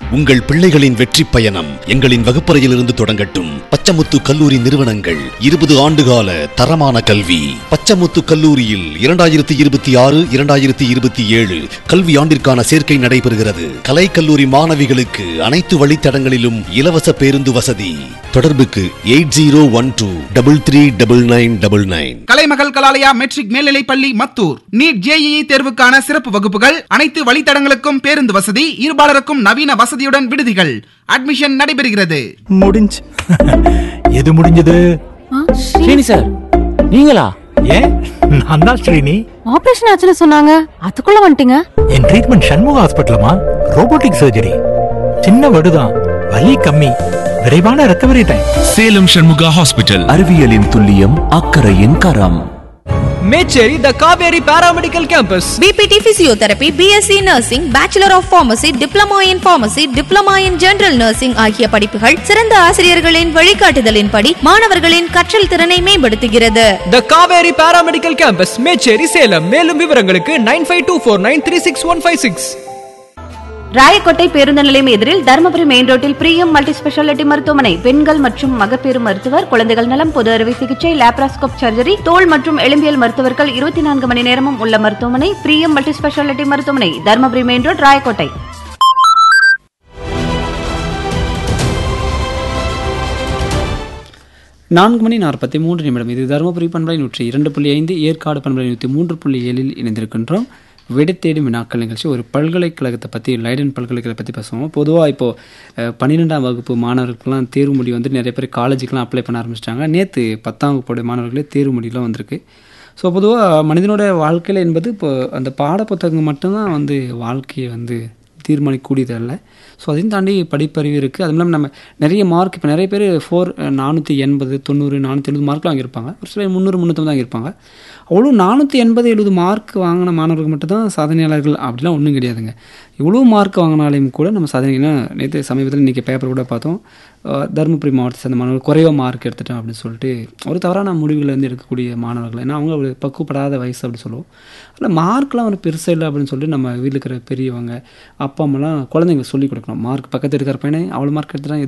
உங்கள் பிள்ளைகளின் வெற்றி பயணம் எங்களின் வகுப்பறையிலிருந்து தொடங்கட்டும் பச்சமுத்து கல்லூரி நிறுவனங்கள் இருபது ஆண்டுகால தரமான கல்வி பச்சமுத்து கல்லூரியில் இரண்டாயிரத்தி இருபத்தி ஆறு இரண்டாயிரத்தி இருபத்தி ஏழு கல்வி ஆண்டிற்கான சேர்க்கை நடைபெறுகிறது கலை கல்லூரி மாணவிகளுக்கு அனைத்து வழித்தடங்களிலும் இலவச பேருந்து வசதி தொடர்புக்கு eight zero one two double three double nine double nine Kalaimagal Kalalaya matric மேல்நிலைப் பள்ளி மத்தூர் நீட் ஜேஇஇ தேர்வுக்கான சிறப்பு வகுப்புகள் அனைத்து வழித்தடங்களுக்கும் பேருந்து வசதி இருபாலருக்கும் நவீன வசதியுடன் விடுதிகள் அட்மிஷன் நடைபெறுகிறது முடிஞ்சு எது முடிஞ்சது ஸ்ரீனி சார் நீங்களா ஏன் நான் தான் ஸ்ரீனி ஆபரேஷன் ஆச்சுன்னு சொன்னாங்க அதுக்குள்ள வந்துட்டீங்க என் ட்ரீட்மெண்ட் சண்முக ஹாஸ்பிட்டலமா ரோபோட்டிக் சர்ஜரி சின்ன வடுதான் வலி கம்மி விரைவான recovery time Salem Shanmuga hospital அறிவியலின் துல்லியம் அக்கறையின் கரம் Mecheri the Kaveri paramedical campus BPT physiotherapy BSc nursing bachelor of pharmacy diploma in pharmacy diploma in general nursing ஆகிய படிப்புகள் சிறந்த ஆசிரியர்களின் வழிகாட்டுதலின்படி மாணவர்களின் கற்றல் திறனை மேம்படுத்துகிறது the Kaveri paramedical campus Mecheri Salem மேலும் விவரங்களுக்கு nine five two four nine three six one five six Rayakottai பேருந்து நிலையம் எதிரில் தருமபுரி மெயின் ரோட்டில் பிரியம் மல்டி ஸ்பெஷாலிட்டி மருத்துவமனை பெண்கள் மற்றும் மகப்பேறு மருத்துவர் குழந்தைகள் நலம் பொது அறுவை சிகிச்சை லேப்ராஸ்கோப் சர்ஜரி தோல் மற்றும் எலும்பியல் மருத்துவர்கள் இருபத்தி நான்கு மணி நேரமும் உள்ள மருத்துவமனை பிரியம் மல்டி ஸ்பெஷாலிட்டி மருத்துவமனை தருமபுரி மெயின் ரோட் ராயக்கோட்டை நான்கு மணி நாற்பத்தி மூன்று நிமிடம் இது தருமபுரி பண்பலை நூற்றி இரண்டு புள்ளி ஐந்து ஏற்காடு பண்பலை நூற்றி மூன்று புள்ளி ஏழில் இணைந்திருக்கின்றோம் விடை தேடும் வினாக்கள் நிகழ்ச்சி ஒரு பல்கலைக்கழகத்தை பற்றி லைடன் பல்கலைக்கழகத்தை பற்றி பேசுவோம் பொதுவாக இப்போது பன்னிரெண்டாம் வகுப்பு மாணவர்களுக்கெல்லாம் தேர்வு முடிவு வந்து நிறைய பேர் காலேஜுக்கெலாம் அப்ளை பண்ண ஆரம்பிச்சிட்டாங்க நேற்று பத்தாம் வகுப்போடைய மாணவர்களே தேர்வு முடிவுலாம் வந்திருக்கு ஸோ பொதுவாக மனிதனோட வாழ்க்கையில் என்பது இப்போ அந்த பாடப்புத்தகங்கள் மட்டும்தான் வந்து வாழ்க்கையை வந்து தீர்மானிக்கக்கூடியது அல்ல ஸோ அதையும் தாண்டி படிப்பறிவு இருக்குது அதுவும் இல்லாமல் நம்ம நிறைய மார்க் இப்போ நிறைய பேர் ஃபோர் நானூற்றி எண்பது தொண்ணூறு நானூற்றி எழுபது மார்க்லாம் வாங்கியிருப்பாங்க ஒரு சில முந்நூறு முந்நூற்றம்பது வாங்கியிருப்பாங்க அவ்வளோ நானூற்றி எண்பது எழுபது மார்க் வாங்கின மாணவர்கள் மட்டும்தான் சாதனையாளர்கள் அப்படிலாம் ஒன்றும் கிடையாதுங்க இவ்வளோ மார்க் வாங்கினாலையும் கூட நம்ம சாதனைனா நேற்று சமீபத்தில் இன்றைக்கி பேப்பர் கூட பார்த்தோம் அஹ் தருமபுரி மாவட்டத்தை சேர்ந்த மாணவர்கள் குறைவாக மார்க் எடுத்துட்டோம் அப்படின்னு சொல்லிட்டு ஒரு தவறான முடிவுகளை வந்து எடுக்கக்கூடிய மாணவர்கள் ஏன்னா அவங்க ஒரு பக்குவப்படாத வயசு அப்படி சொல்லுவோம் அதில் மார்க்லாம் ஒரு பெருசாக இல்லை அப்படின்னு சொல்லிட்டு நம்ம வீட்டில் இருக்கிற பெரியவங்க அப்பா அம்மாலாம் குழந்தைங்களுக்கு சொல்லிக் கொடுக்கணும் மார்க் பக்கத்து இருக்கிற பையனை அவ்வளோ மார்க் எடுத்துட்டா